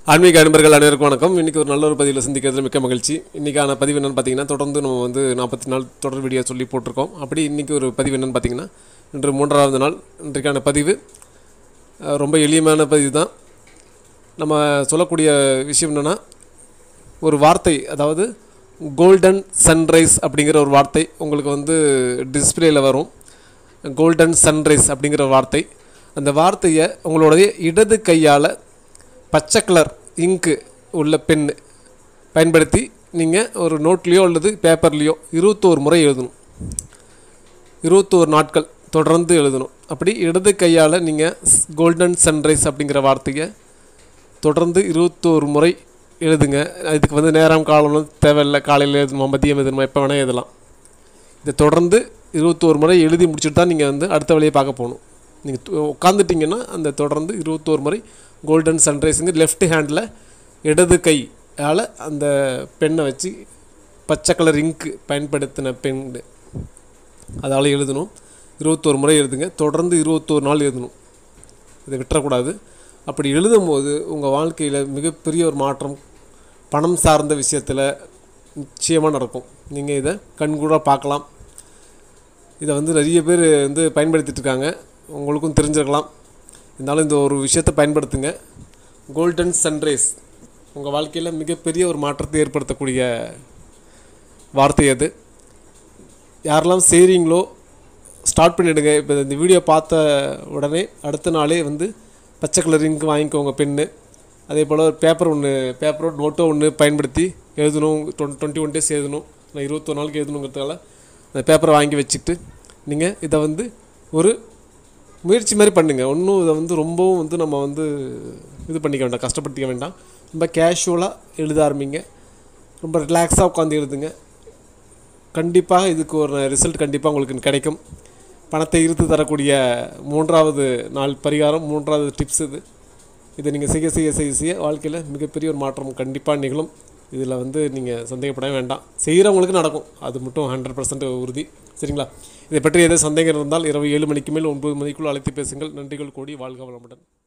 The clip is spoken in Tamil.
ஆன்மீக அன்பர்கள் அனைவருக்கும் வணக்கம் இன்றைக்கி ஒரு நல்ல ஒரு பதிவில் சந்திக்கிறதுல மிக்க மகிழ்ச்சி இன்றைக்கான பதிவு என்னென்னு பார்த்தீங்கன்னா தொடர்ந்து நம்ம வந்து நாற்பத்தி நாள் தொடர் வீடியோ சொல்லி போட்டிருக்கோம் அப்படி இன்றைக்கி ஒரு பதிவு என்னென்னு பார்த்தீங்கன்னா இன்று மூன்றாவது நாள் இன்றைக்கான பதிவு அஹ், ரொம்ப எளிமையான பதிவு தான் நம்ம சொல்லக்கூடிய விஷயம் என்னென்னா ஒரு வார்த்தை அதாவது கோல்டன் சன்ரைஸ் அப்படிங்கிற ஒரு வார்த்தை உங்களுக்கு வந்து டிஸ்பிளேயில் வரும் கோல்டன் சன்ரைஸ் அப்படிங்கிற வார்த்தை அந்த வார்த்தையை உங்களுடைய இடது கையால் பச்சை கலர் இங்கு உள்ள பென் பயன்படுத்தி நீங்கள் ஒரு நோட்லேயோ அல்லது பேப்பர்லேயோ இருபத்தோரு முறை எழுதணும் இருபத்தோரு நாட்கள் தொடர்ந்து எழுதணும் அப்படி இடது கையால் நீங்கள் கோல்டன் சன்ரைஸ் அப்படிங்கிற வார்த்தையை தொடர்ந்து இருபத்தோரு முறை எழுதுங்க இதுக்கு வந்து நேரம் காலம்லாம் தேவையில்லை காலையில் எழுதணுமா மதியம் எழுதணுமா எப்போ வேணால் எழுதலாம் இதை தொடர்ந்து இருபத்தோரு முறை எழுதி முடிச்சுட்டு தான் நீங்கள் வந்து அடுத்த வழியை பார்க்க போகணும் நீங்கள் உட்காந்துட்டிங்கன்னா அந்த தொடர்ந்து இருபத்தோரு முறை கோல்டன் சன்ரைஸுங்க லெஃப்ட் ஹேண்டில் இடது கையால் அந்த பெண்ணை வச்சு பச்சை கலர் இங்கு பயன்படுத்தின பென் அதால் எழுதணும் இருபத்தோரு முறை எழுதுங்க தொடர்ந்து இருபத்தோரு நாள் எழுதணும் இதை விட்டுறக்கூடாது அப்படி எழுதும் போது உங்கள் வாழ்க்கையில் மிகப்பெரிய ஒரு மாற்றம் பணம் சார்ந்த விஷயத்தில் நிச்சயமாக நடக்கும் நீங்கள் இதை கண்கூடாக பார்க்கலாம் இதை வந்து நிறைய பேர் வந்து பயன்படுத்திட்டு இருக்காங்க உங்களுக்கும் தெரிஞ்சிருக்கலாம் இருந்தாலும் இந்த ஒரு விஷயத்தை பயன்படுத்துங்க கோல்டன் சன்ரைஸ் உங்கள் வாழ்க்கையில் மிகப்பெரிய ஒரு மாற்றத்தை ஏற்படுத்தக்கூடிய வார்த்தை அது யாரெல்லாம் செய்கிறீங்களோ ஸ்டார்ட் பண்ணிவிடுங்க இப்போ இந்த வீடியோ பார்த்த உடனே அடுத்த நாளே வந்து பச்சை கலர் இங்கு வாங்கிக்கோங்க பென்னு அதே போல் ஒரு பேப்பர் ஒன்று பேப்பரோ நோட்டோ ஒன்று பயன்படுத்தி எழுதணும் டுவெண்ட்டி ஒன் டேஸ் எழுதணும் நான் இருபத்தொரு நாளுக்கு எழுதணுங்கிறதுனால அந்த பேப்பரை வாங்கி வச்சுக்கிட்டு நீங்கள் இதை வந்து ஒரு முயற்சி மாதிரி பண்ணுங்கள் ஒன்றும் இதை வந்து ரொம்பவும் வந்து நம்ம வந்து இது பண்ணிக்க வேண்டாம் கஷ்டப்படுத்திக்க வேண்டாம் ரொம்ப கேஷுவலாக எழுத ஆரம்பிங்க ரொம்ப ரிலாக்ஸாக உட்காந்து எழுதுங்க கண்டிப்பாக இதுக்கு ஒரு ரிசல்ட் கண்டிப்பாக உங்களுக்கு கிடைக்கும் பணத்தை ஈர்த்து தரக்கூடிய மூன்றாவது நாள் பரிகாரம் மூன்றாவது டிப்ஸ் இது இதை நீங்கள் செய்ய செய்ய செய்ய செய்ய வாழ்க்கையில் மிகப்பெரிய ஒரு மாற்றம் கண்டிப்பாக நிகழும் இதில் வந்து நீங்கள் சந்தேகப்பட வேண்டாம் செய்கிறவங்களுக்கு நடக்கும் அது மட்டும் ஹண்ட்ரட் பர்சன்ட் உறுதி சரிங்களா இதை பற்றி எதாவது சந்தேகம் இருந்தால் இரவு ஏழு மணிக்கு மேல் ஒன்பது மணிக்குள் அழைத்து பேசுங்கள் நன்றிகள் கூடி வாழ்க வளமுடன்